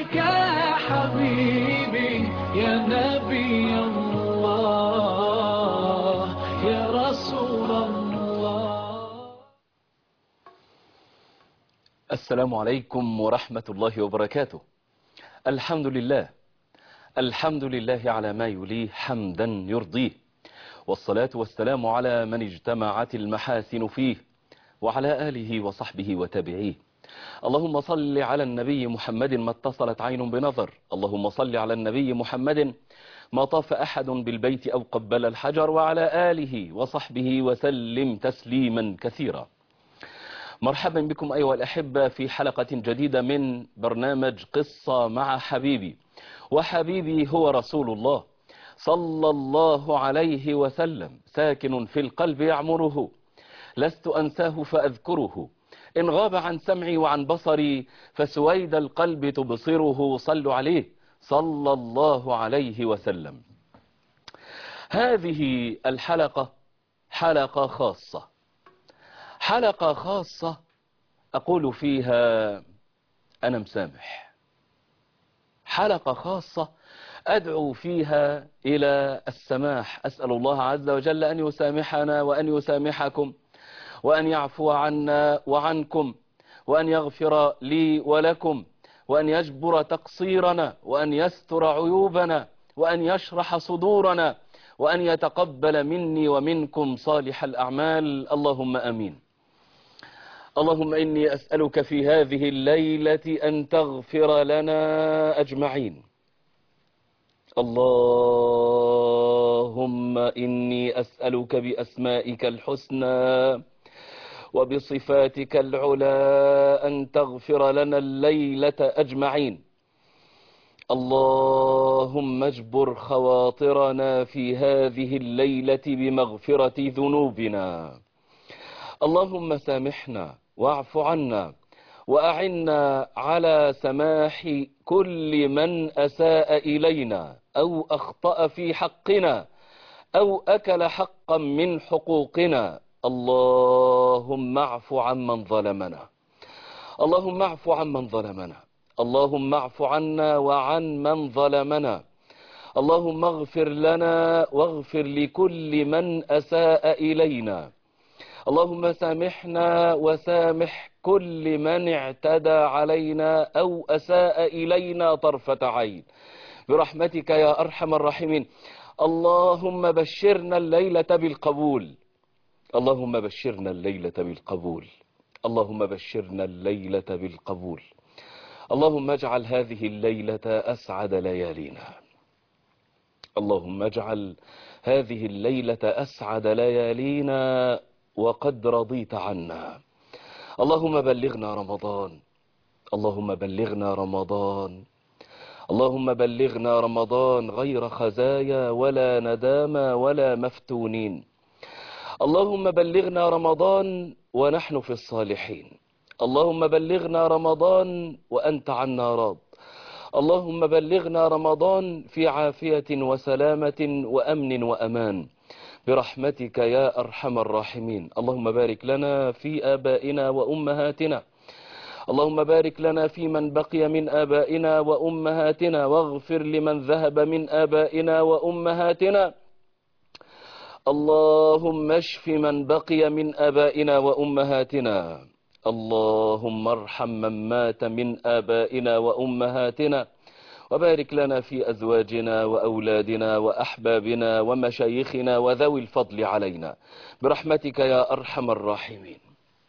عليك يا حبيبي يا نبي الله يا رسول الله السلام عليكم ورحمة الله وبركاته الحمد لله الحمد لله على ما يليه حمدا يرضيه والصلاة والسلام على من اجتمعت المحاسن فيه وعلى آله وصحبه وتابعيه اللهم صل على النبي محمد ما اتصلت عين بنظر اللهم صل على النبي محمد ما طاف أحد بالبيت أو قبل الحجر وعلى آله وصحبه وسلم تسليما كثيرا مرحبا بكم أيها الأحبة في حلقة جديدة من برنامج قصة مع حبيبي وحبيبي هو رسول الله صلى الله عليه وسلم ساكن في القلب يعمره لست أنساه فأذكره إن غاب عن سمعي وعن بصري فسويد القلب تبصره صلوا عليه صلى الله عليه وسلم هذه الحلقة حلقة خاصة حلقة خاصة أقول فيها أنا مسامح حلقة خاصة أدعو فيها إلى السماح أسأل الله عز وجل أن يسامحنا وأن يسامحكم وأن يعفو عنا وعنكم وأن يغفر لي ولكم وأن يجبر تقصيرنا وأن يستر عيوبنا وأن يشرح صدورنا وأن يتقبل مني ومنكم صالح الأعمال اللهم أمين اللهم إني أسألك في هذه الليلة أن تغفر لنا أجمعين اللهم إني أسألك بأسمائك الحسنى وبصفاتك العلا أن تغفر لنا الليلة أجمعين اللهم اجبر خواطرنا في هذه الليلة بمغفرة ذنوبنا اللهم سامحنا واعف عنا وأعنا على سماح كل من أساء إلينا أو أخطأ في حقنا أو أكل حقا من حقوقنا اللهم اعف عمن ظلمنا اللهم اعف عمن ظلمنا اللهم اعف عنا وعن من ظلمنا اللهم اغفر لنا واغفر لكل من أساء إلينا اللهم سامحنا وسامح كل من اعتدى علينا أو أساء إلينا طرفة عين برحمتك يا أرحم الراحمين اللهم بشرنا الليلة بالقبول اللهم بشرنا الليلة بالقبول اللهم بشرنا الليلة بالقبول اللهم اجعل هذه الليلة أسعد ليالينا اللهم اجعل هذه الليلة أسعد ليالينا وقد رضيت عنا اللهم بلغنا رمضان اللهم بلغنا رمضان اللهم بلغنا رمضان غير خزايا ولا ندامى ولا مفتونين اللهم بلغنا رمضان ونحن في الصالحين اللهم بلغنا رمضان وأنت عنا راض اللهم بلغنا رمضان في عافية وسلامة وأمن وأمان برحمتك يا أرحم الراحمين اللهم بارك لنا في آبائنا وأمهاتنا اللهم بارك لنا في من بقي من آبائنا وأمهاتنا واغفر لمن ذهب من آبائنا وأمهاتنا اللهم اشف من بقي من آبائنا وأمهاتنا اللهم ارحم من مات من آبائنا وأمهاتنا وبارك لنا في أزواجنا وأولادنا وأحبابنا ومشايخنا وذوي الفضل علينا برحمتك يا أرحم الراحمين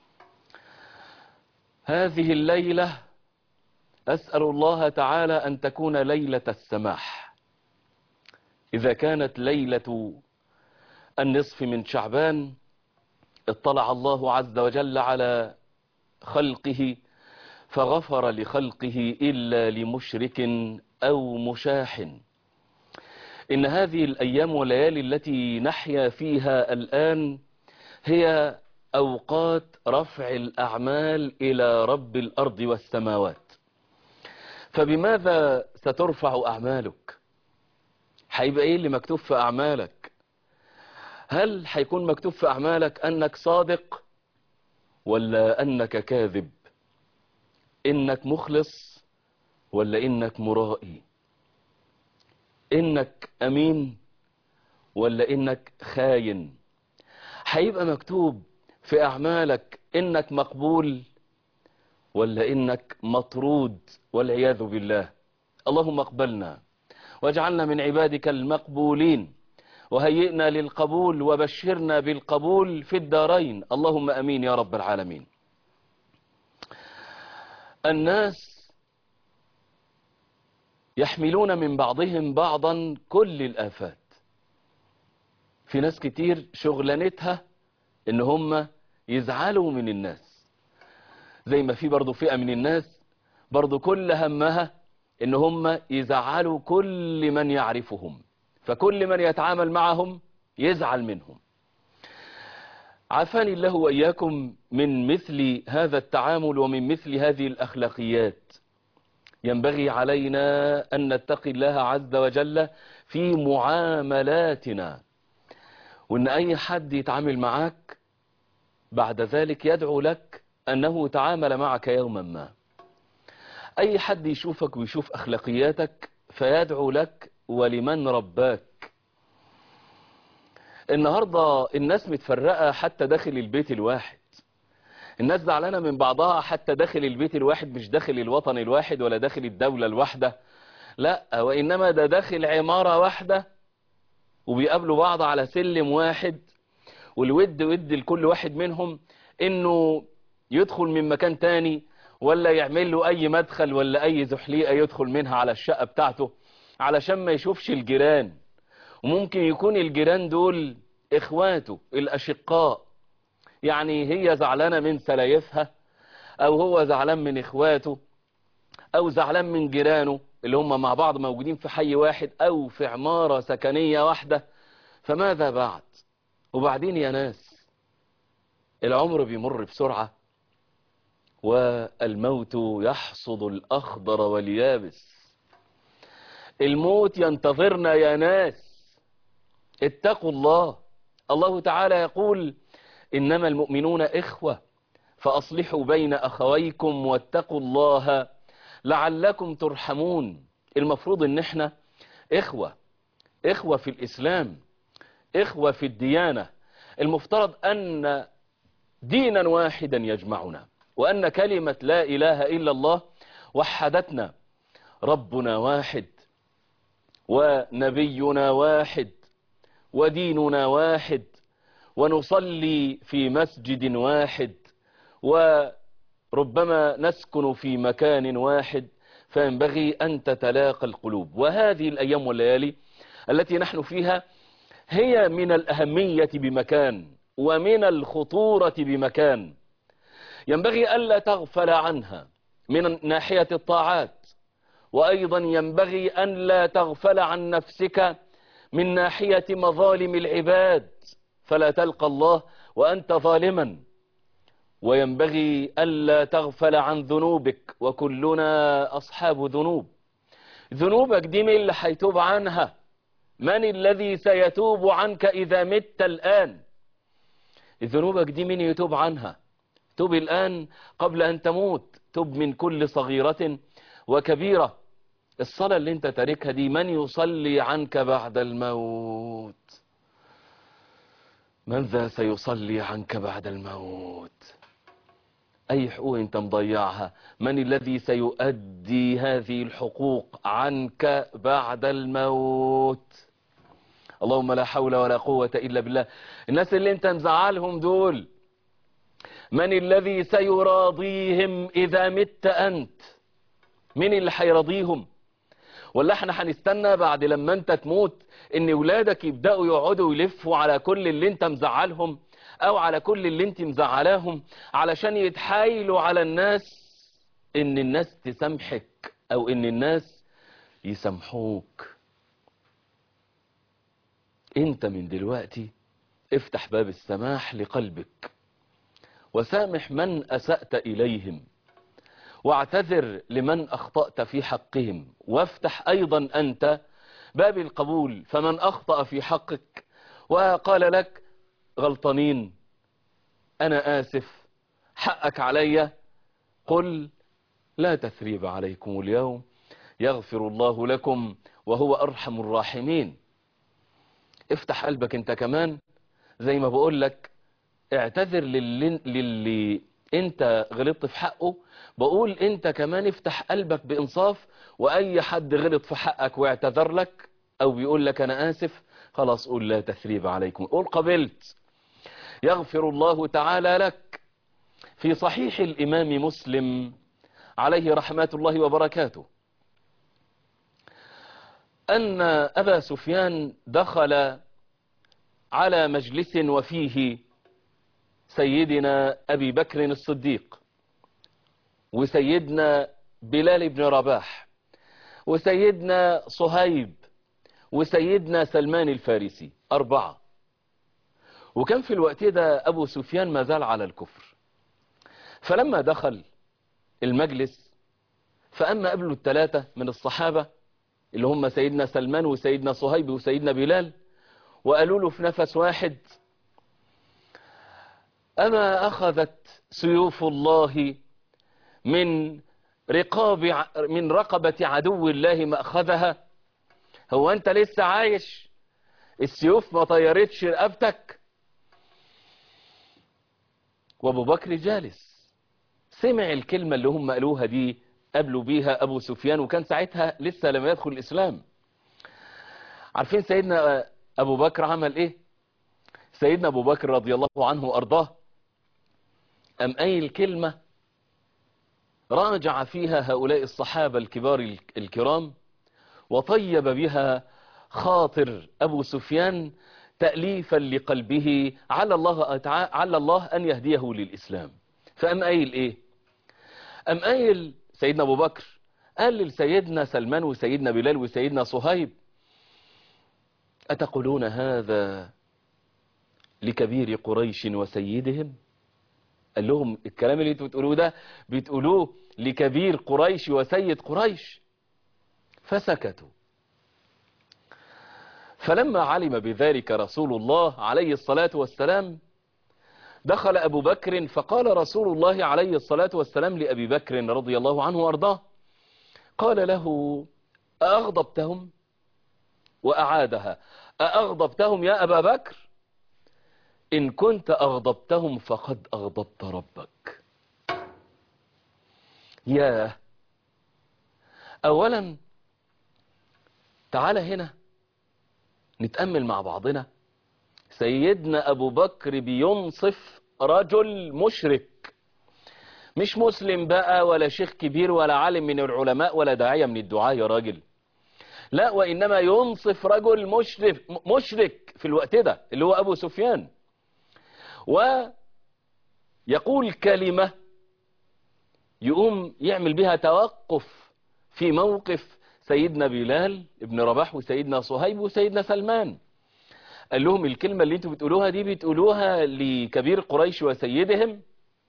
هذه الليلة أسأل الله تعالى أن تكون ليلة السماح إذا كانت ليلة النصف من شعبان اطلع الله عز وجل على خلقه فغفر لخلقه إلا لمشرك أو مشاح إن هذه الأيام والليالي التي نحيا فيها الآن هي أوقات رفع الأعمال إلى رب الأرض والسماوات فبماذا سترفع أعمالك هيبقى إيه اللي مكتوب في أعمالك هل هيكون مكتوب في أعمالك أنك صادق ولا أنك كاذب إنك مخلص ولا إنك مرائي إنك أمين ولا إنك خاين هيبقى مكتوب في أعمالك إنك مقبول ولا إنك مطرود والعياذ بالله اللهم اقبلنا واجعلنا من عبادك المقبولين وهيئنا للقبول وبشرنا بالقبول في الدارين اللهم أمين يا رب العالمين الناس يحملون من بعضهم بعضا كل الآفات في ناس كتير شغلانتها ان هم يزعلوا من الناس زي ما في برضو فئة من الناس برضو كل همها ان هم يزعلوا كل من يعرفهم فكل من يتعامل معهم يزعل منهم عافاني الله وإياكم من مثل هذا التعامل ومن مثل هذه الأخلاقيات ينبغي علينا أن نتقي الله عز وجل في معاملاتنا وأن أي حد يتعامل معك بعد ذلك يدعو لك أنه تعامل معك يوما ما أي حد يشوفك ويشوف أخلاقياتك فيدعو لك ولمن رباك النهاردة الناس متفرقة حتى داخل البيت الواحد الناس زعلانة من بعضها حتى داخل البيت الواحد مش داخل الوطن الواحد ولا داخل الدولة الواحدة لا وإنما ده داخل عمارة واحدة وبيقابلوا بعض على سلم واحد والود ود لكل واحد منهم انه يدخل من مكان تاني ولا يعمل له اي مدخل ولا اي زحليقة يدخل منها على الشقة بتاعته علشان ما يشوفش الجيران وممكن يكون الجيران دول اخواته الاشقاء يعني هي زعلانة من سلايفها او هو زعلان من اخواته او زعلان من جيرانه اللي هم مع بعض موجودين في حي واحد او في عمارة سكنية واحدة فماذا بعد وبعدين يا ناس العمر بيمر بسرعة والموت يحصد الأخضر واليابس الموت ينتظرنا يا ناس اتقوا الله الله تعالى يقول إنما المؤمنون إخوة فأصلحوا بين أخويكم واتقوا الله لعلكم ترحمون المفروض ان احنا إخوة إخوة في الإسلام إخوة في الديانة المفترض أن دينا واحدا يجمعنا وأن كلمة لا إله إلا الله وحدتنا ربنا واحد ونبينا واحد وديننا واحد ونصلي في مسجد واحد وربما نسكن في مكان واحد فينبغي أن تتلاقى القلوب وهذه الأيام والليالي التي نحن فيها هي من الأهمية بمكان ومن الخطورة بمكان ينبغي ألا تغفل عنها من ناحية الطاعات وأيضا ينبغي أن لا تغفل عن نفسك من ناحية مظالم العباد فلا تلقى الله وأنت ظالما وينبغي ألا تغفل عن ذنوبك وكلنا أصحاب ذنوب ذنوبك دي من اللي هيتوب عنها من الذي سيتوب عنك إذا مت الآن ذنوبك دي من يتوب عنها توب الآن قبل أن تموت توب من كل صغيرة وكبيرة الصلاة اللي انت تاركها دي من يصلي عنك بعد الموت من ذا سيصلي عنك بعد الموت أي حقوق أنت مضيعها من الذي سيؤدي هذه الحقوق عنك بعد الموت اللهم لا حول ولا قوة إلا بالله الناس اللي انت مزعلهم دول من الذي سيراضيهم إذا مت أنت مين اللي هيراضيهم ولا احنا هنستنى بعد لما انت تموت ان ولادك يبدأوا يقعدوا يلفوا على كل اللي انت مزعلهم او على كل اللي انت مزعلاهم علشان يتحايلوا على الناس ان الناس تسامحك او ان الناس يسامحوك انت من دلوقتي افتح باب السماح لقلبك وسامح من اسأت اليهم واعتذر لمن اخطأت في حقهم وافتح ايضا انت باب القبول فمن اخطأ في حقك وقال لك غلطانين انا اسف حقك علي قل لا تثريب عليكم اليوم يغفر الله لكم وهو أرحم الراحمين افتح قلبك انت كمان زي ما بقول لك اعتذر للي, للي انت غلطت في حقه بقول انت كمان افتح قلبك بانصاف واي حد غلط في حقك واعتذر لك او بيقول لك انا اسف خلاص قول لا تثريب عليكم قول قبلت يغفر الله تعالى لك في صحيح الامام مسلم عليه رحمة الله وبركاته أن أبا سفيان دخل على مجلس وفيه سيدنا أبي بكر الصديق وسيدنا بلال بن رباح وسيدنا صهيب وسيدنا سلمان الفارسي أربعة وكان في الوقت ده أبو سفيان ما زال على الكفر فلما دخل المجلس فأما قبله الثلاثة من الصحابة اللي هم سيدنا سلمان وسيدنا صهيب وسيدنا بلال وقالوا له في نفس واحد أما أخذت سيوف الله من رقاب من رقبة عدو الله ما أخذها هو أنت لسه عايش السيوف ما طيرتش رقبتك وابو بكر جالس سمع الكلمة اللي هم قالوها دي قبلوا بيها أبو سفيان وكان ساعتها لسه لم يدخل الإسلام عارفين سيدنا أبو بكر عمل إيه سيدنا أبو بكر رضي الله عنه وأرضاه أم أي الكلمة راجع فيها هؤلاء الصحابة الكبار الكرام وطيب بها خاطر أبو سفيان تأليفا لقلبه على الله, على الله أن يهديه للإسلام فأم قايل إيه أم قايل سيدنا أبو بكر قال لسيدنا سلمان وسيدنا بلال وسيدنا صهيب أتقولون هذا لكبير قريش وسيدهم قال لهم الكلام اللي انتوا بتقولوه ده بتقولوه لكبير قريش وسيد قريش فسكتوا فلما علم بذلك رسول الله عليه الصلاة والسلام دخل أبو بكر فقال رسول الله عليه الصلاة والسلام لأبي بكر رضي الله عنه وأرضاه قال له أأغضبتهم وأعادها أأغضبتهم يا أبا بكر إن كنت أغضبتهم فقد أغضبت ربك يا أولا تعال هنا نتأمل مع بعضنا سيدنا أبو بكر بينصف رجل مشرك مش مسلم بقى ولا شيخ كبير ولا عالم من العلماء ولا داعية من الدعاء يا راجل لا وإنما ينصف رجل مشرك, مشرك في الوقت ده اللي هو أبو سفيان ويقول كلمة يقوم يعمل بها توقف في موقف سيدنا بلال ابن رباح وسيدنا صهيب وسيدنا سلمان قال لهم الكلمة اللي انتوا بتقولوها دي بتقولوها لكبير قريش وسيدهم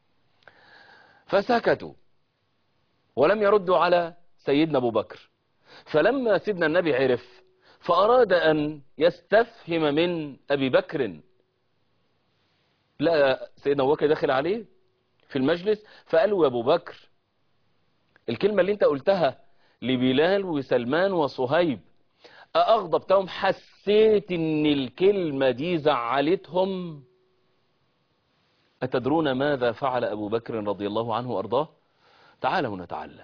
فسكتوا ولم يردوا على سيدنا ابو بكر فلما سيدنا النبي عرف فأراد أن يستفهم من أبي بكر لا سيدنا أبو بكر داخل عليه في المجلس فقال له يا أبو بكر الكلمة اللي انت قلتها لبلال وسلمان وصهيب أأغضبتهم حسيت ان الكلمة دي زعلتهم أتدرون ماذا فعل أبو بكر رضي الله عنه وأرضاه تعالوا نتعلم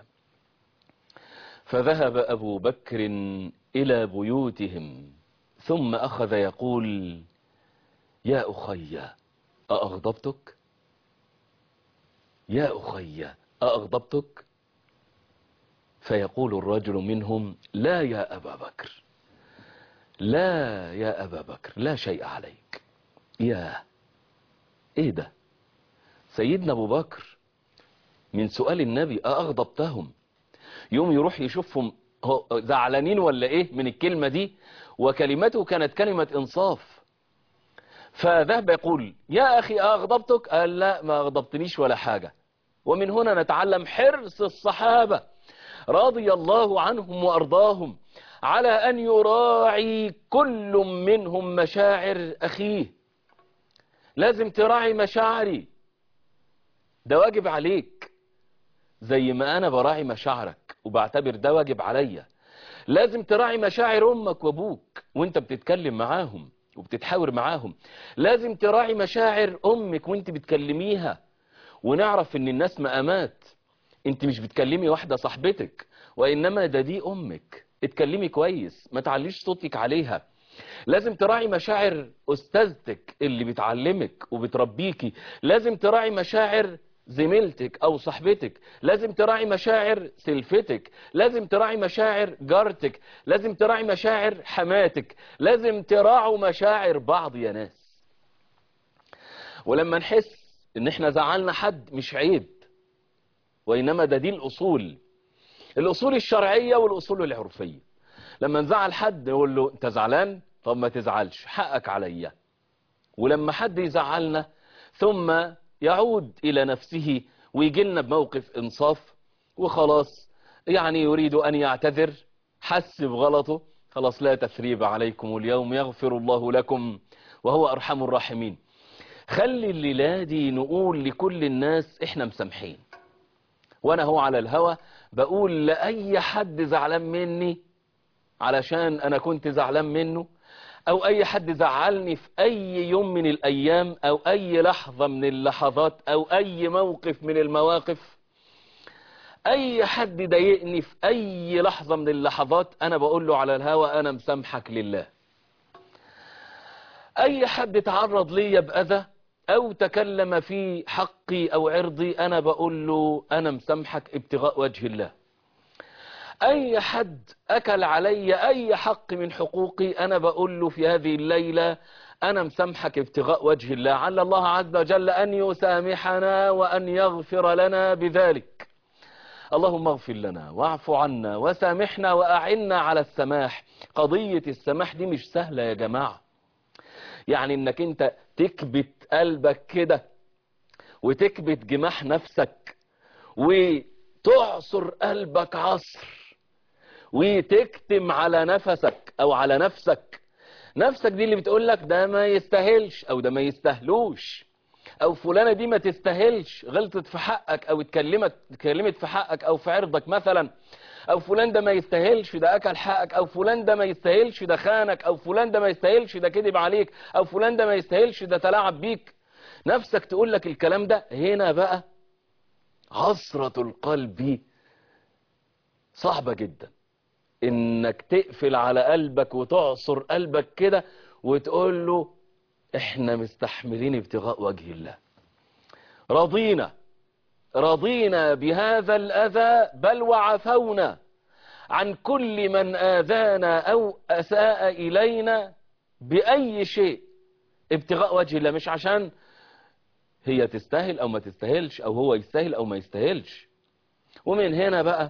فذهب أبو بكر إلى بيوتهم ثم أخذ يقول يا أخي أأغضبتك يا أخي أأغضبتك فيقول الرجل منهم لا يا أبا بكر لا يا أبا بكر لا شيء عليك يا ايه ده سيدنا ابو بكر من سؤال النبي أأغضبتهم يوم يروح يشوفهم زعلانين ولا ايه من الكلمة دي وكلمته كانت كلمة انصاف فذهب يقول يا اخي أغضبتك قال لا ما أغضبتنيش ولا حاجة ومن هنا نتعلم حرص الصحابة رضي الله عنهم وأرضاهم على أن يراعي كل منهم مشاعر أخيه لازم تراعي مشاعري ده واجب عليك زي ما أنا براعي مشاعرك وبعتبر ده واجب عليا لازم تراعي مشاعر امك وابوك وانت بتتكلم معاهم وبتتحاور معاهم لازم تراعي مشاعر امك وانت بتكلميها ونعرف ان الناس مقامات انت مش بتكلمي واحدة صاحبتك وانما ده دي امك اتكلمي كويس ما تعليش صوتك عليها لازم تراعي مشاعر استاذتك اللي بتعلمك وبتربيكي لازم تراعي مشاعر زميلتك او صاحبتك لازم تراعي مشاعر سلفتك لازم تراعي مشاعر جارتك لازم تراعي مشاعر حماتك لازم تراعوا مشاعر بعض يا ناس ولما نحس ان احنا زعلنا حد مش عيب وانما ده دي الاصول الاصول الشرعية والاصول العرفية لما نزعل حد نقول له انت زعلان طب ما تزعلش حقك عليا ولما حد يزعلنا ثم يعود الى نفسه ويجي لنا بموقف انصاف وخلاص يعني يريد ان يعتذر حس بغلطه خلاص لا تثريب عليكم اليوم يغفر الله لكم وهو ارحم الراحمين خلي الليلة دي نقول لكل الناس احنا مسامحين وانا هو على الهوى بقول لأي حد زعلان مني علشان انا كنت زعلان منه او اي حد زعلني في اي يوم من الايام او اي لحظة من اللحظات او اي موقف من المواقف اي حد ضايقني في اي لحظة من اللحظات انا بقول له على الهوى انا مسامحك لله اي حد تعرض لي باذى او تكلم في حقي او عرضي انا بقول له انا مسامحك ابتغاء وجه الله اي حد اكل علي اي حق من حقوقي انا بقول له في هذه الليلة انا مسامحك ابتغاء وجه الله عل الله عز وجل ان يسامحنا وان يغفر لنا بذلك اللهم اغفر لنا واعف عنا وسامحنا واعنا على السماح قضية السماح دي مش سهلة يا جماعة يعني انك انت تكبت قلبك كده وتكبت جماح نفسك وتعصر قلبك عصر وتكتم على نفسك او على نفسك نفسك دي اللي بتقول لك ده ما يستاهلش او ده ما يستاهلوش او فلانة دي ما تستاهلش غلطت في حقك او اتكلمت اتكلمت في حقك او في عرضك مثلا او فلان ده ما يستاهلش ده اكل حقك او فلان ده ما يستاهلش ده خانك او فلان ده ما يستاهلش ده كذب عليك او فلان ده ما يستاهلش ده تلاعب بيك نفسك تقول لك الكلام ده هنا بقى عصرة القلب صعبة جدا انك تقفل على قلبك وتعصر قلبك كده وتقول له احنا مستحملين ابتغاء وجه الله رضينا رضينا بهذا الأذى بل وعفونا عن كل من آذانا أو أساء إلينا بأي شيء ابتغاء وجه الله مش عشان هي تستاهل أو ما تستاهلش أو هو يستاهل أو ما يستاهلش ومن هنا بقى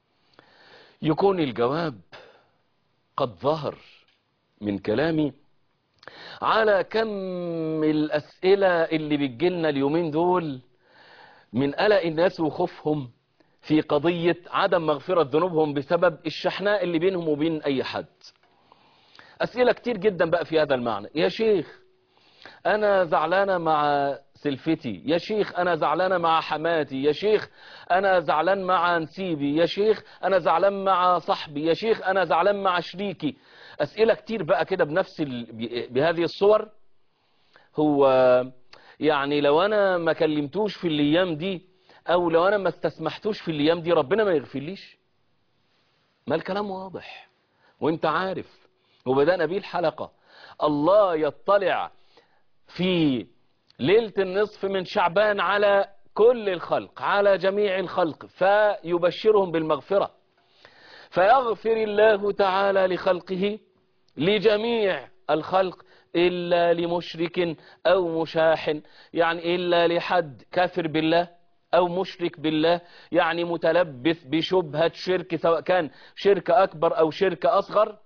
يكون الجواب قد ظهر من كلامي على كم الأسئلة اللي بتجيلنا اليومين دول من قلق الناس وخوفهم في قضية عدم مغفرة ذنوبهم بسبب الشحناء اللي بينهم وبين أي حد أسئلة كتير جدا بقى في هذا المعنى يا شيخ أنا زعلانة مع سلفتي يا شيخ أنا زعلانة مع حماتي يا شيخ أنا زعلان مع نسيبي يا شيخ أنا زعلان مع صاحبي يا شيخ أنا زعلان مع شريكي أسئلة كتير بقى كده بنفس ال... بهذه الصور هو يعني لو أنا ما كلمتوش في الأيام دي أو لو أنا ما استسمحتوش في الأيام دي ربنا ما يغفرليش ما الكلام واضح وانت عارف وبدأنا بيه الحلقة الله يطلع في ليلة النصف من شعبان على كل الخلق على جميع الخلق فيبشرهم بالمغفرة فيغفر الله تعالى لخلقه لجميع الخلق إلا لمشرك أو مشاح يعني إلا لحد كافر بالله أو مشرك بالله يعني متلبث بشبهة شرك سواء كان شرك أكبر أو شرك أصغر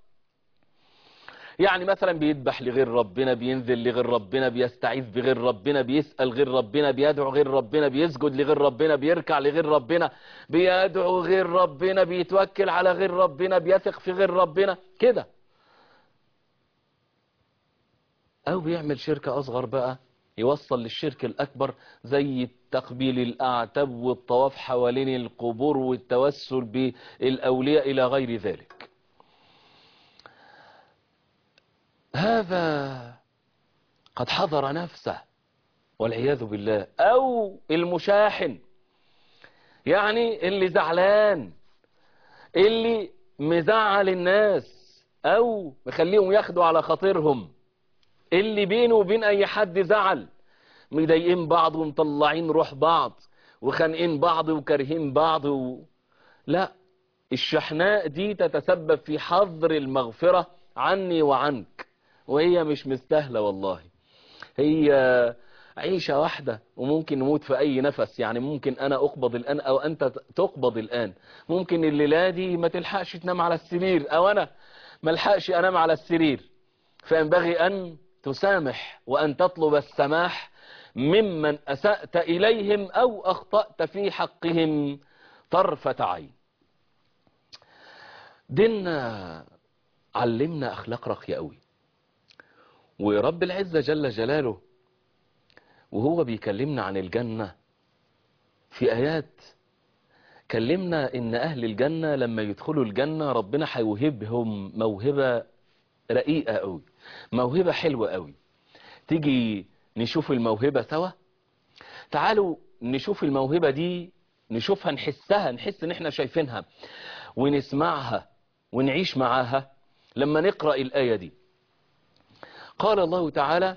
يعني مثلا بيذبح لغير ربنا بينزل لغير ربنا بيستعيذ بغير ربنا بيسأل غير ربنا بيدعو غير ربنا بيسجد لغير ربنا بيركع لغير ربنا بيدعو غير ربنا بيتوكل على غير ربنا بيثق في غير ربنا كده او بيعمل شركة اصغر بقى يوصل للشرك الاكبر زي والتقبيل الأعتب والطواف حوالين القبور والتوسل بالأولياء إلى غير ذلك هذا قد حضر نفسه والعياذ بالله أو المشاحن يعني اللي زعلان اللي مزعل الناس أو مخليهم ياخدوا على خاطرهم اللي بينه وبين أي حد زعل مضايقين بعض ومطلعين روح بعض وخانقين بعض وكارهين بعض و... لا الشحناء دي تتسبب في حظر المغفرة عني وعنك وهي مش مستاهلة والله هي عيشة واحدة وممكن نموت في أي نفس يعني ممكن أنا أقبض الآن أو أنت تقبض الآن ممكن الليلة دي ما تلحقش تنام على السرير أو أنا ما الحقش أنام على السرير فينبغي أن تسامح وأن تطلب السماح ممن أسأت إليهم أو أخطأت في حقهم طرفة عين ديننا علمنا أخلاق راقية قوي ورب العزة جل جلاله وهو بيكلمنا عن الجنة في آيات كلمنا إن أهل الجنة لما يدخلوا الجنة ربنا هيوهبهم موهبة رقيقة قوي موهبة حلوة قوي تيجي نشوف الموهبة سوا تعالوا نشوف الموهبة دي نشوفها نحسها نحس ان احنا شايفينها ونسمعها ونعيش معاها لما نقرأ الآية دي قال الله تعالى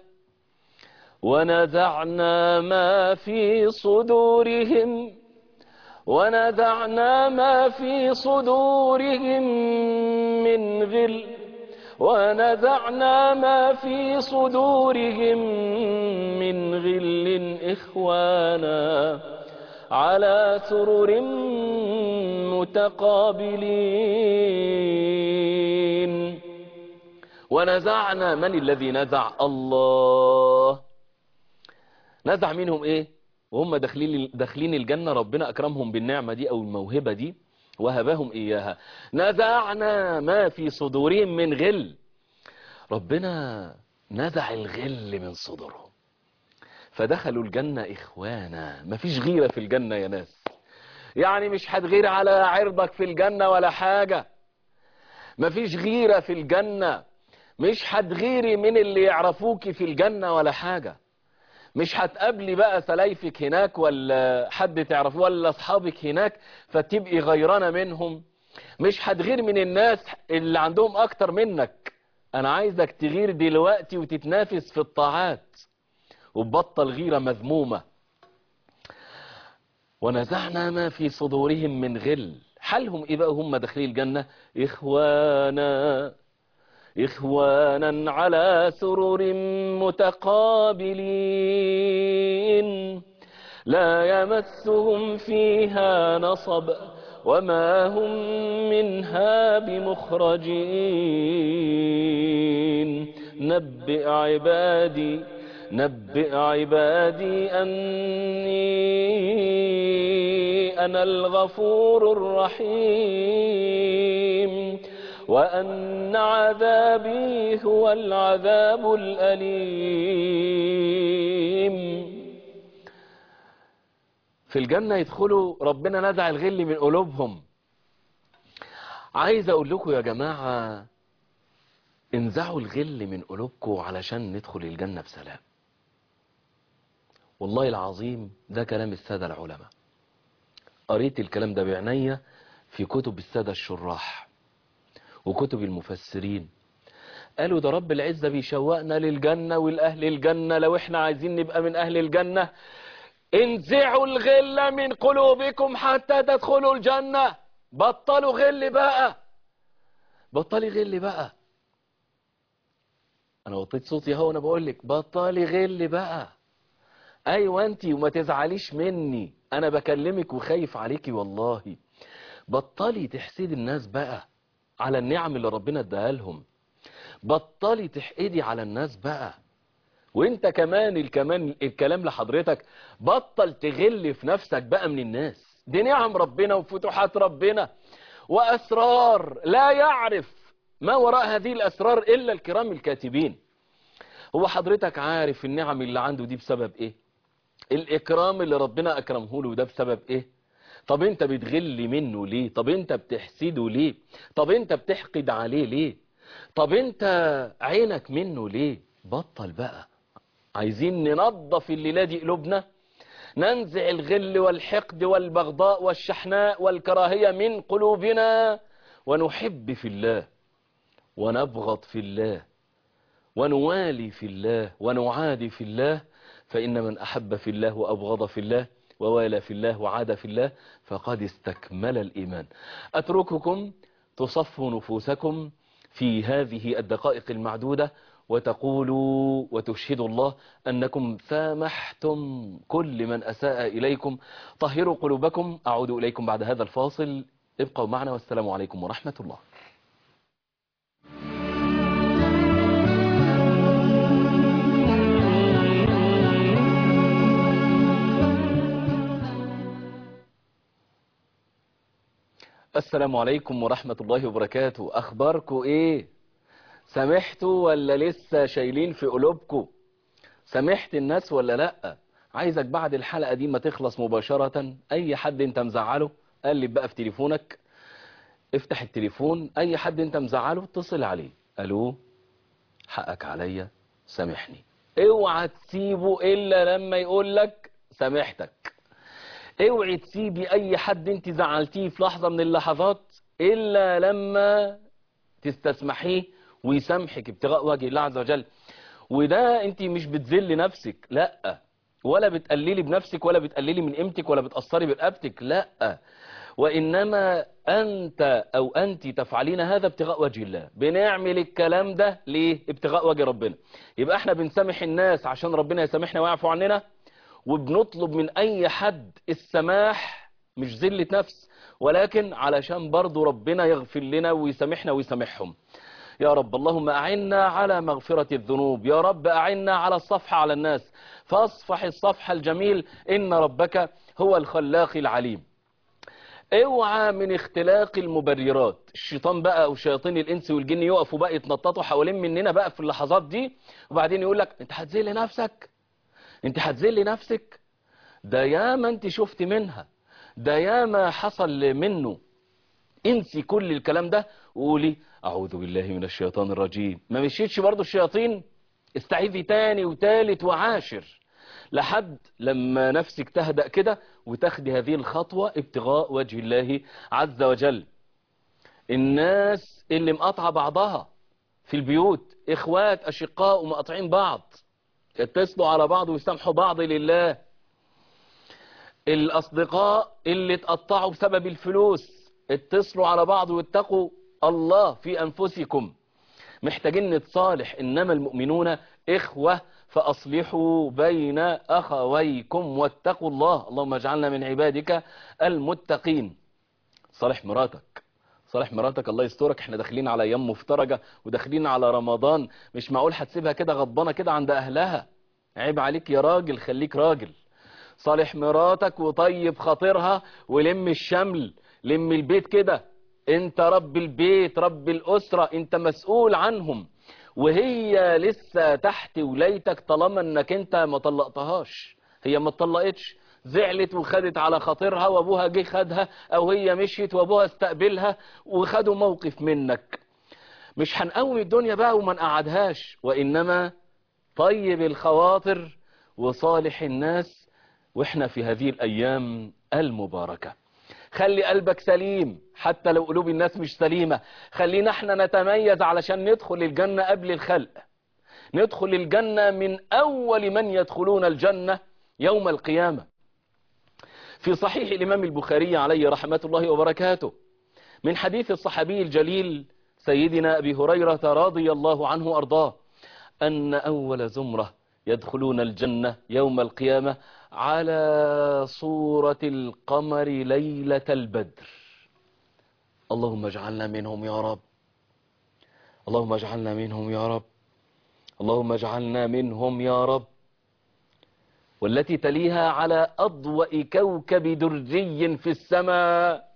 ونزعنا ما في صدورهم ونزعنا ما في صدورهم من غل ونزعنا ما في صدورهم من غل إخوانا على سرر متقابلين ونزعنا من الذي نزع الله نزع منهم ايه وهم داخلين داخلين الجنة ربنا أكرمهم بالنعمة دي أو الموهبة دي وهبهم إياها نزعنا ما في صدورهم من غل ربنا نزع الغل من صدورهم فدخلوا الجنة إخوانا مفيش غيرة في الجنة يا ناس يعني مش هتغير على عرضك في الجنة ولا حاجة مفيش غيرة في الجنة مش هتغيري من اللي يعرفوكي في الجنة ولا حاجة مش هتقابلي بقى سلايفك هناك ولا حد تعرفه ولا اصحابك هناك فتبقي غيرانه منهم مش هتغير من الناس اللي عندهم اكتر منك انا عايزك تغير دلوقتي وتتنافس في الطاعات وتبطل غيرة مذمومة ونزعنا ما في صدورهم من غل حالهم ايه بقى هم داخلين الجنة اخوانا إخوانا على سرر متقابلين لا يمسهم فيها نصب وما هم منها بمخرجين نبئ عبادي نبئ عبادي أني أنا الغفور الرحيم وأن عذابي هو العذاب الأليم في الجنة يدخلوا ربنا نزع الغل من قلوبهم عايز أقول لكم يا جماعة انزعوا الغل من قلوبكم علشان ندخل الجنة بسلام والله العظيم ده كلام السادة العلماء قريت الكلام ده بعناية في كتب السادة الشراح وكتب المفسرين قالوا ده رب العزة بيشوقنا للجنة والأهل الجنة لو احنا عايزين نبقى من أهل الجنة انزعوا الغل من قلوبكم حتى تدخلوا الجنة بطلوا غل بقى بطلي غل بقى انا وطيت صوتي اهو انا بقول لك بطلي غل بقى ايوه انت وما تزعليش مني انا بكلمك وخايف عليكي والله بطلي تحسدي الناس بقى على النعم اللي ربنا اداها لهم بطلي تحقدي على الناس بقى وانت كمان الكمان الكلام لحضرتك بطل تغل في نفسك بقى من الناس دي نعم ربنا وفتوحات ربنا واسرار لا يعرف ما وراء هذه الاسرار الا الكرام الكاتبين هو حضرتك عارف النعم اللي عنده دي بسبب ايه الإكرام اللي ربنا أكرمه له ده بسبب إيه طب أنت بتغل منه ليه طب أنت بتحسده ليه طب أنت بتحقد عليه ليه طب أنت عينك منه ليه بطل بقى عايزين ننظف الليلة دي قلوبنا ننزع الغل والحقد والبغضاء والشحناء والكراهية من قلوبنا ونحب في الله ونبغض في الله ونوالي في الله ونعادي في الله فإن من أحب في الله وأبغض في الله ووالى في الله وعاد في الله فقد استكمل الإيمان أترككم تصفوا نفوسكم في هذه الدقائق المعدودة وتقولوا وتشهدوا الله أنكم سامحتم كل من أساء إليكم طهروا قلوبكم أعود إليكم بعد هذا الفاصل ابقوا معنا والسلام عليكم ورحمة الله السلام عليكم ورحمة الله وبركاته أخباركم إيه سامحتوا ولا لسه شايلين في قلوبكم سامحت الناس ولا لأ عايزك بعد الحلقة دي ما تخلص مباشرة أي حد أنت مزعله قلب بقى في تليفونك افتح التليفون أي حد أنت مزعله اتصل عليه ألو حقك عليا سامحني اوعى تسيبه إلا لما يقول لك سامحتك اوعي تسيبي اي حد انت زعلتيه في لحظة من اللحظات الا لما تستسمحيه ويسامحك ابتغاء وجه الله عز وجل وده انت مش بتذل نفسك لا ولا بتقللي بنفسك ولا بتقللي من قيمتك ولا بتأثري برقبتك لا وإنما أنت أو أنت تفعلين هذا ابتغاء وجه الله بنعمل الكلام ده ليه ابتغاء وجه ربنا يبقى احنا بنسامح الناس عشان ربنا يسامحنا ويعفو عننا وبنطلب من اي حد السماح مش ذلة نفس ولكن علشان برضو ربنا يغفر لنا ويسامحنا ويسامحهم يا رب اللهم أعنا على مغفرة الذنوب يا رب أعنا على الصفح على الناس فاصفح الصفح الجميل إن ربك هو الخلاق العليم اوعى من اختلاق المبررات الشيطان بقى او شياطين الانس والجن يقفوا بقى يتنططوا حوالين مننا بقى في اللحظات دي وبعدين يقول لك انت هتذل نفسك انت هتذلي نفسك ده ياما انت شفت منها ده ياما حصل منه انسي كل الكلام ده وقولي اعوذ بالله من الشيطان الرجيم ما مشيتش برضو الشياطين استعيذي تاني وتالت وعاشر لحد لما نفسك تهدأ كده وتاخدي هذه الخطوة ابتغاء وجه الله عز وجل الناس اللي مقاطعة بعضها في البيوت اخوات اشقاء ومقاطعين بعض يتصلوا على بعض ويسامحوا بعض لله الأصدقاء اللي اتقطعوا بسبب الفلوس اتصلوا على بعض واتقوا الله في أنفسكم محتاجين نتصالح إنما المؤمنون إخوة فأصلحوا بين أخويكم واتقوا الله اللهم اجعلنا من عبادك المتقين صالح مراتك صالح مراتك الله يسترك احنا داخلين على ايام مفترجة وداخلين على رمضان مش معقول هتسيبها كده غضبانة كده عند اهلها عيب عليك يا راجل خليك راجل صالح مراتك وطيب خاطرها ولم الشمل لم البيت كده انت رب البيت رب الاسرة انت مسؤول عنهم وهي لسه تحت ولايتك طالما انك انت ما طلقتهاش هي ما طلقتش زعلت وخدت على خاطرها وابوها جه خدها او هي مشيت وابوها استقبلها وخدوا موقف منك مش هنقوم الدنيا بقى وما نقعدهاش وانما طيب الخواطر وصالح الناس واحنا في هذه الايام المباركة خلي قلبك سليم حتى لو قلوب الناس مش سليمة خلينا احنا نتميز علشان ندخل الجنة قبل الخلق ندخل الجنة من اول من يدخلون الجنة يوم القيامة في صحيح الإمام البخاري عليه رحمة الله وبركاته من حديث الصحابي الجليل سيدنا أبي هريرة رضي الله عنه أرضاه أن أول زمرة يدخلون الجنة يوم القيامة على صورة القمر ليلة البدر اللهم اجعلنا منهم يا رب اللهم اجعلنا منهم يا رب اللهم اجعلنا منهم يا رب والتي تليها على أضوأ كوكب درجي في السماء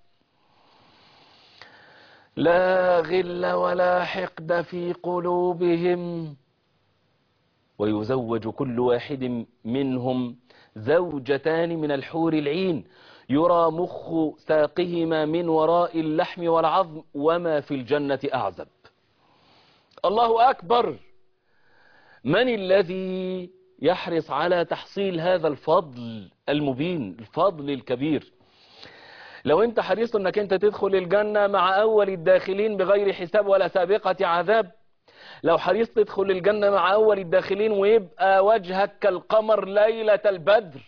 لا غل ولا حقد في قلوبهم ويزوج كل واحد منهم زوجتان من الحور العين يرى مخ ساقهما من وراء اللحم والعظم وما في الجنة أعزب الله أكبر من الذي يحرص على تحصيل هذا الفضل المبين الفضل الكبير لو انت حريص انك انت تدخل الجنة مع اول الداخلين بغير حساب ولا سابقة عذاب لو حريص تدخل الجنة مع اول الداخلين ويبقى وجهك كالقمر ليلة البدر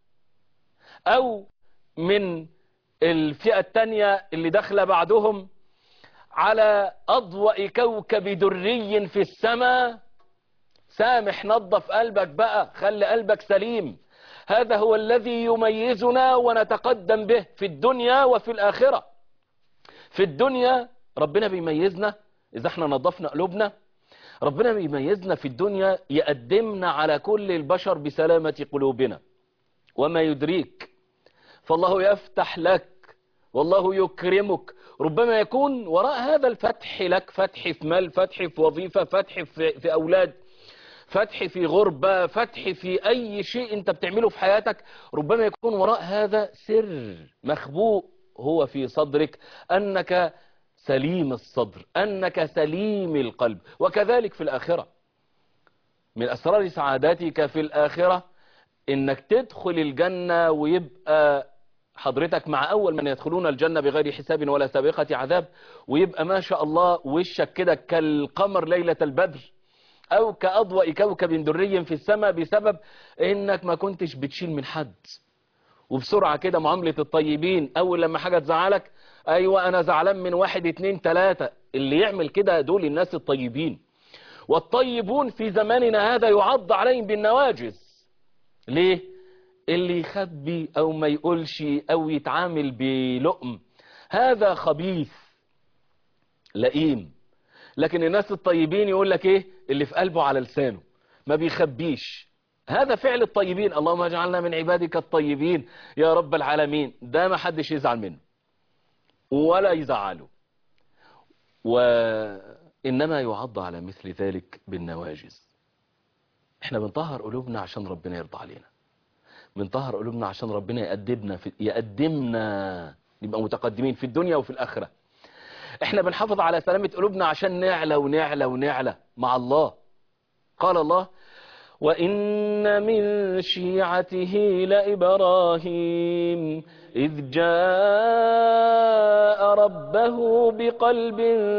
او من الفئة التانية اللي داخله بعدهم على اضوأ كوكب دري في السماء سامح نظف قلبك بقى خلي قلبك سليم هذا هو الذي يميزنا ونتقدم به في الدنيا وفي الآخرة في الدنيا ربنا بيميزنا إذا احنا نظفنا قلوبنا ربنا بيميزنا في الدنيا يقدمنا على كل البشر بسلامة قلوبنا وما يدريك فالله يفتح لك والله يكرمك ربما يكون وراء هذا الفتح لك فتح في مال فتح في وظيفة فتح في, في أولاد فتح في غربة فتح في أي شيء أنت بتعمله في حياتك ربما يكون وراء هذا سر مخبوء هو في صدرك أنك سليم الصدر أنك سليم القلب وكذلك في الآخرة من أسرار سعادتك في الآخرة إنك تدخل الجنة ويبقى حضرتك مع أول من يدخلون الجنة بغير حساب ولا سابقة عذاب ويبقى ما شاء الله وشك كده كالقمر ليلة البدر او كأضوأ كوكب دري في السماء بسبب انك ما كنتش بتشيل من حد وبسرعة كده معاملة الطيبين اول لما حاجة تزعلك ايوه انا زعلان من واحد اتنين تلاتة اللي يعمل كده دول الناس الطيبين والطيبون في زماننا هذا يعض عليهم بالنواجز ليه اللي يخبي او ما يقولش او يتعامل بلؤم هذا خبيث لئيم لكن الناس الطيبين يقول لك ايه اللي في قلبه على لسانه ما بيخبيش هذا فعل الطيبين اللهم اجعلنا من عبادك الطيبين يا رب العالمين ده ما حدش يزعل منه ولا يزعله وإنما يعض على مثل ذلك بالنواجز احنا بنطهر قلوبنا عشان ربنا يرضى علينا بنطهر قلوبنا عشان ربنا يقدمنا في يقدمنا نبقى متقدمين في الدنيا وفي الآخرة احنا بنحافظ على سلامة قلوبنا عشان نعلى ونعلى ونعلى مع الله قال الله وإن من شيعته لإبراهيم إذ جاء ربه بقلب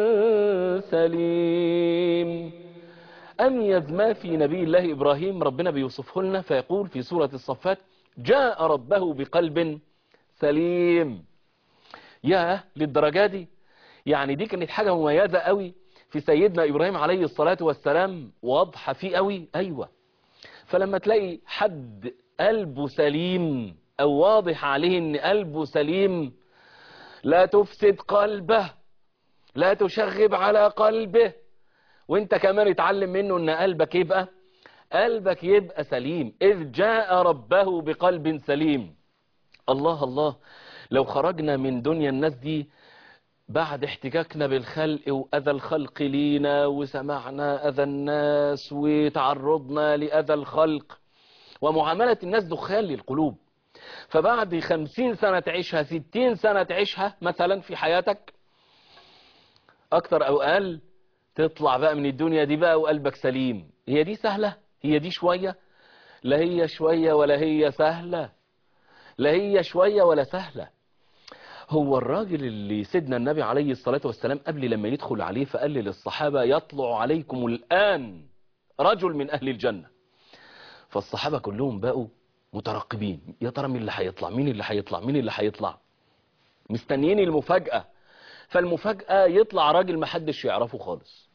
سليم أميز ما في نبي الله إبراهيم ربنا بيوصفه لنا فيقول في سورة الصفات جاء ربه بقلب سليم يا للدرجة دي يعني دي كانت حاجة مميزة قوي في سيدنا إبراهيم عليه الصلاة والسلام واضحة فيه قوي أيوة فلما تلاقي حد قلبه سليم أو واضح عليه أن قلبه سليم لا تفسد قلبه لا تشغب على قلبه وانت كمان اتعلم منه ان قلبك يبقى قلبك يبقى سليم إذ جاء ربه بقلب سليم الله الله لو خرجنا من دنيا الناس دي بعد احتكاكنا بالخلق وأذى الخلق لينا وسمعنا أذى الناس وتعرضنا لأذى الخلق ومعاملة الناس دخان للقلوب فبعد خمسين سنة تعيشها ستين سنة تعيشها مثلا في حياتك أكتر أو أقل تطلع بقى من الدنيا دي بقى وقلبك سليم هي دي سهلة هي دي شوية لا هي شوية ولا هي سهلة لا هي شوية ولا سهلة هو الراجل اللي سيدنا النبي عليه الصلاة والسلام قبل لما يدخل عليه فقال للصحابة يطلع عليكم الآن رجل من أهل الجنة فالصحابة كلهم بقوا مترقبين يا ترى مين اللي هيطلع مين اللي هيطلع مين اللي هيطلع مستنيين المفاجأة فالمفاجأة يطلع راجل محدش يعرفه خالص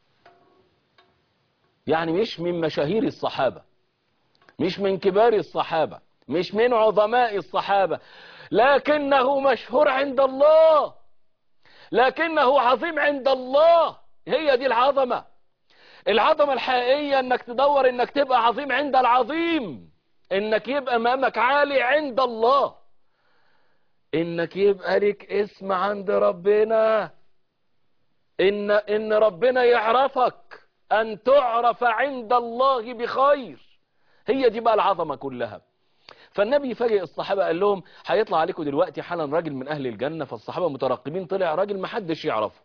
يعني مش من مشاهير الصحابة مش من كبار الصحابة مش من عظماء الصحابة لكنه مشهور عند الله لكنه عظيم عند الله هي دي العظمة العظمة الحقيقية انك تدور انك تبقى عظيم عند العظيم انك يبقى مامك عالي عند الله انك يبقى لك اسم عند ربنا ان ان ربنا يعرفك ان تعرف عند الله بخير هي دي بقى العظمة كلها فالنبي فاجئ الصحابة قال لهم هيطلع عليكم دلوقتي حالا راجل من أهل الجنة فالصحابة مترقبين طلع راجل محدش يعرفه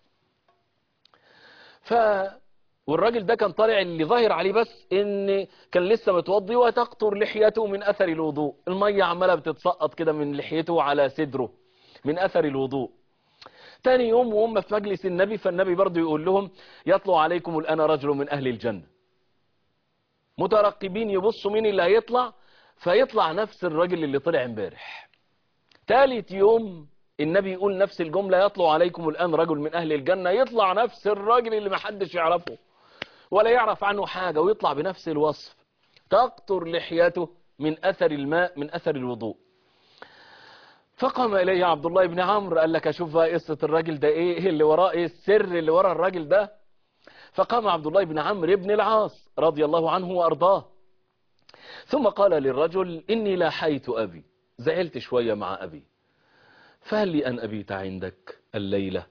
ف والراجل ده كان طالع اللي ظاهر عليه بس ان كان لسه متوضي وتقطر لحيته من اثر الوضوء المية عمالة بتتسقط كده من لحيته على صدره من اثر الوضوء تاني يوم وهم في مجلس النبي فالنبي برضه يقول لهم يطلع عليكم الان رجل من اهل الجنة مترقبين يبصوا مين اللي هيطلع فيطلع نفس الراجل اللي طلع امبارح تالت يوم النبي يقول نفس الجملة يطلع عليكم الآن رجل من أهل الجنة يطلع نفس الراجل اللي محدش يعرفه ولا يعرف عنه حاجة ويطلع بنفس الوصف تقطر لحيته من أثر الماء من أثر الوضوء فقام إليه عبد الله بن عمرو قال لك أشوف بقى قصة الراجل ده إيه إيه اللي وراه إيه السر اللي ورا الراجل ده فقام عبد الله بن عمرو بن العاص رضي الله عنه وأرضاه ثم قال للرجل إني لاحيت أبي زعلت شوية مع أبي فهل لي أن أبيت عندك الليلة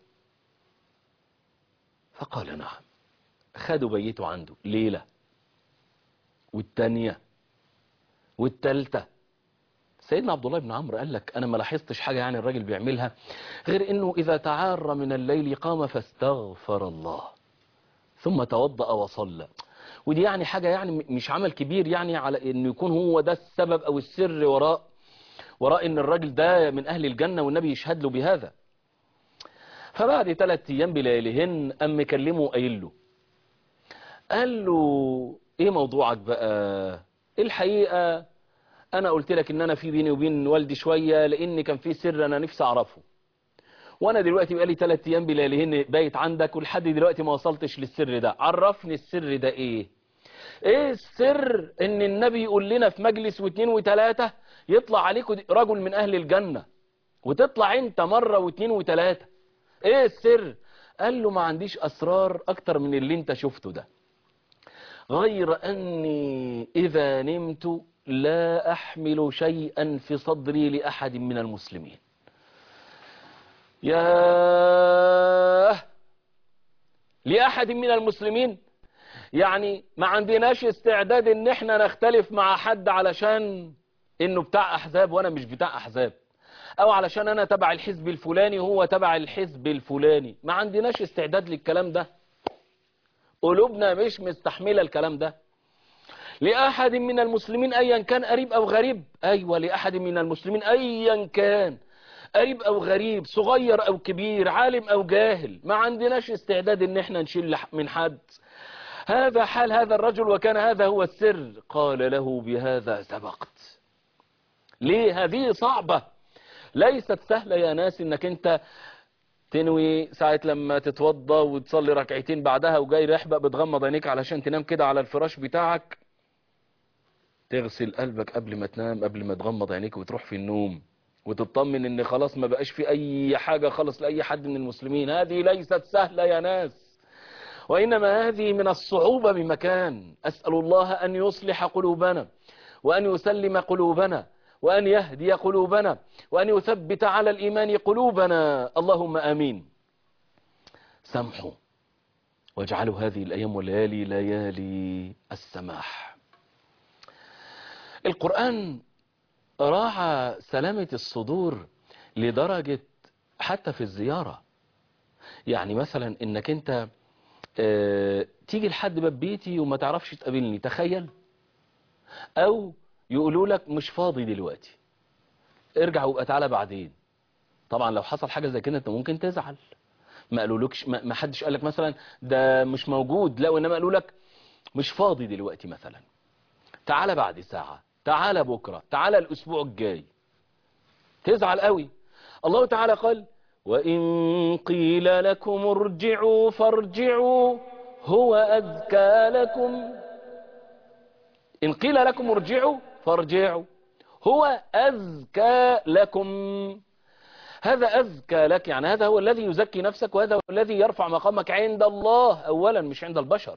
فقال نعم خدوا بيته عنده ليلة والتانية والتالتة سيدنا عبد الله بن عمرو قال لك أنا ما لاحظتش حاجة يعني الراجل بيعملها غير إنه إذا تعار من الليل قام فاستغفر الله ثم توضأ وصلى ودي يعني حاجة يعني مش عمل كبير يعني على إنه يكون هو ده السبب أو السر وراء وراء ان الراجل ده من اهل الجنة والنبي يشهد له بهذا فبعد ثلاث ايام بليالهن ام مكلمه قايل له قال له ايه موضوعك بقى الحقيقة انا قلت لك ان انا في بيني وبين والدي شوية لان كان في سر انا نفسي اعرفه وانا دلوقتي بقالي ثلاث ايام بليالهن بايت عندك ولحد دلوقتي ما وصلتش للسر ده عرفني السر ده ايه ايه السر ان النبي يقول لنا في مجلس واثنين وثلاثة يطلع عليكم رجل من اهل الجنة وتطلع انت مرة واثنين وثلاثة ايه السر قال له ما عنديش اسرار اكتر من اللي انت شفته ده غير اني اذا نمت لا احمل شيئا في صدري لاحد من المسلمين ياه لاحد من المسلمين يعني ما عندناش استعداد ان احنا نختلف مع حد علشان انه بتاع احزاب وانا مش بتاع احزاب او علشان انا تبع الحزب الفلاني وهو تبع الحزب الفلاني ما عندناش استعداد للكلام ده قلوبنا مش مستحملة الكلام ده لأحد من المسلمين أيا كان قريب أو غريب أيوة لأحد من المسلمين أيا كان قريب أو غريب صغير أو كبير عالم أو جاهل ما عندناش استعداد ان احنا نشيل من حد هذا حال هذا الرجل وكان هذا هو السر قال له بهذا سبقت ليه هذه صعبة ليست سهلة يا ناس انك انت تنوي ساعة لما تتوضى وتصلي ركعتين بعدها وجاي رحبة بتغمض عينيك علشان تنام كده على الفراش بتاعك تغسل قلبك قبل ما تنام قبل ما تغمض عينيك وتروح في النوم وتطمن ان خلاص ما بقاش في اي حاجة خالص لأي حد من المسلمين هذه ليست سهلة يا ناس وإنما هذه من الصعوبة بمكان أسأل الله أن يصلح قلوبنا وأن يسلم قلوبنا وأن يهدي قلوبنا وأن يثبت على الإيمان قلوبنا اللهم آمين سامحوا واجعلوا هذه الأيام والليالي ليالي السماح القرآن راعى سلامة الصدور لدرجة حتى في الزيارة يعني مثلا انك انت اه تيجي لحد باب بيتي وما تعرفش تقابلني تخيل او يقولوا لك مش فاضي دلوقتي ارجع وابقى تعالى بعدين طبعا لو حصل حاجة زي كده انت ممكن تزعل ما قالولكش ما ما حدش قال لك مثلا ده مش موجود لا وانما قالوا لك مش فاضي دلوقتي مثلا تعالى بعد ساعة تعالى بكرة تعالى الاسبوع الجاي تزعل قوي الله تعالى قال وإن قيل لكم ارجعوا فارجعوا هو أذكى لكم إن قيل لكم ارجعوا فارجعوا هو أذكى لكم هذا أذكى لك يعني هذا هو الذي يزكي نفسك وهذا هو الذي يرفع مقامك عند الله أولا مش عند البشر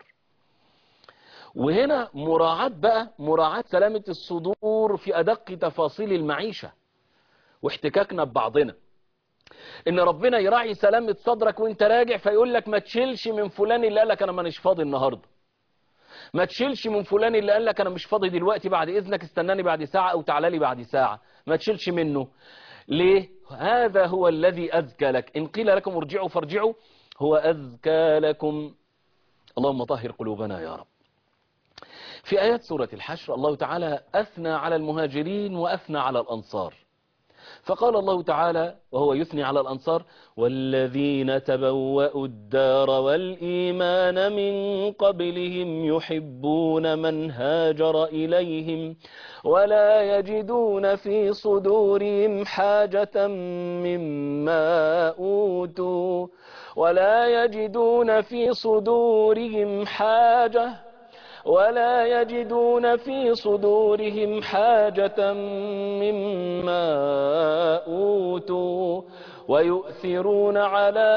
وهنا مراعاة بقى مراعاة سلامة الصدور في أدق تفاصيل المعيشة واحتكاكنا ببعضنا ان ربنا يراعي سلامة صدرك وانت راجع فيقول لك ما تشيلش من فلان اللي قال لك انا مانيش فاضي النهاردة ما تشيلش من فلان اللي قال لك انا مش فاضي دلوقتي بعد اذنك استناني بعد ساعة او تعالى لي بعد ساعة ما تشيلش منه ليه هذا هو الذي أزكى لك إن قيل لكم ارجعوا فارجعوا هو أزكى لكم اللهم طهر قلوبنا يا رب في آيات سورة الحشر الله تعالى أثنى على المهاجرين وأثنى على الأنصار فقال الله تعالى وهو يثني على الأنصار والذين تبوأوا الدار والإيمان من قبلهم يحبون من هاجر إليهم ولا يجدون في صدورهم حاجة مما أوتوا ولا يجدون في صدورهم حاجة ولا يجدون في صدورهم حاجة مما أوتوا ويؤثرون على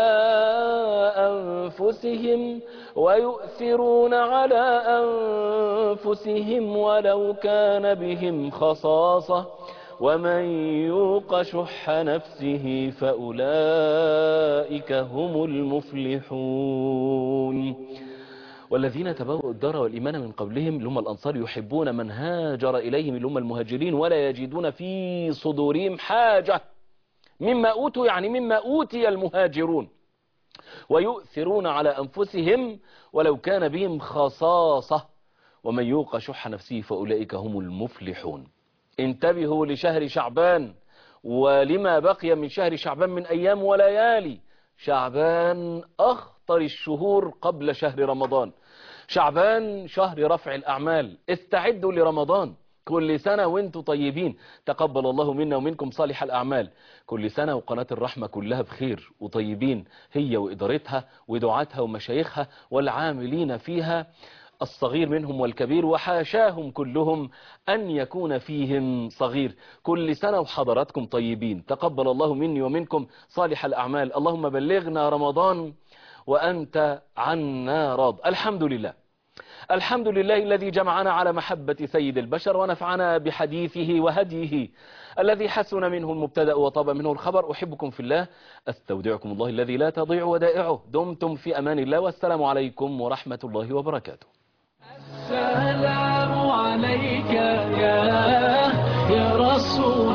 أنفسهم ويؤثرون على أنفسهم ولو كان بهم خصاصة ومن يوق شح نفسه فأولئك هم المفلحون والذين تبوأوا الدار والإيمان من قبلهم اللي هم الأنصار يحبون من هاجر إليهم اللي هم المهاجرين ولا يجدون في صدورهم حاجة مما أوتوا يعني مما أوتي المهاجرون ويؤثرون على أنفسهم ولو كان بهم خصاصة ومن يوق شح نفسه فأولئك هم المفلحون انتبهوا لشهر شعبان ولما بقي من شهر شعبان من أيام وليالي شعبان أخطر الشهور قبل شهر رمضان شعبان شهر رفع الأعمال استعدوا لرمضان كل سنة وانتم طيبين تقبل الله منا ومنكم صالح الأعمال كل سنة وقناة الرحمة كلها بخير وطيبين هي وإدارتها ودعاتها ومشايخها والعاملين فيها الصغير منهم والكبير وحاشاهم كلهم أن يكون فيهم صغير كل سنة وحضراتكم طيبين تقبل الله مني ومنكم صالح الأعمال اللهم بلغنا رمضان وأنت عنا راض الحمد لله الحمد لله الذي جمعنا على محبة سيد البشر ونفعنا بحديثه وهديه الذي حسن منه المبتدأ وطاب منه الخبر أحبكم في الله أستودعكم الله الذي لا تضيع ودائعه دمتم في أمان الله والسلام عليكم ورحمة الله وبركاته السلام عليك يا يا رسول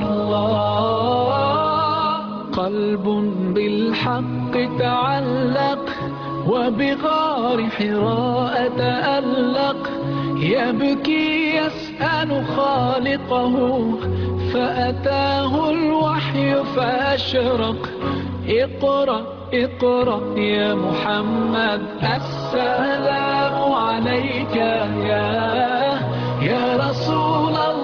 الله قلب بالحق تعلق وبغار حراء تألق يبكي يسأل خالقه فأتاه الوحي فأشرق اقرأ اقرأ يا محمد السلام عليك يا يا رسول الله